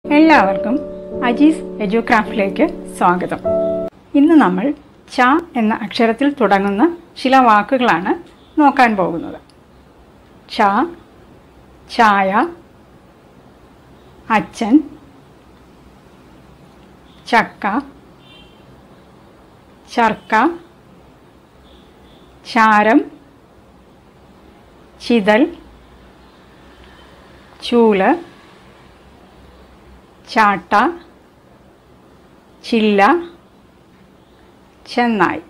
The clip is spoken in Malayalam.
എല്ലാവർക്കും അജീസ് എജുക്രാഫ്റ്റിലേക്ക് സ്വാഗതം ഇന്ന് നമ്മൾ ച എന്ന അക്ഷരത്തിൽ തുടങ്ങുന്ന ചില വാക്കുകളാണ് നോക്കാൻ പോകുന്നത് ച ചായ അച്ഛൻ ചക്ക ചർക്ക ചാരം ചിതൽ ചൂല് ചാട്ട ചില്ല ചെന്നായ്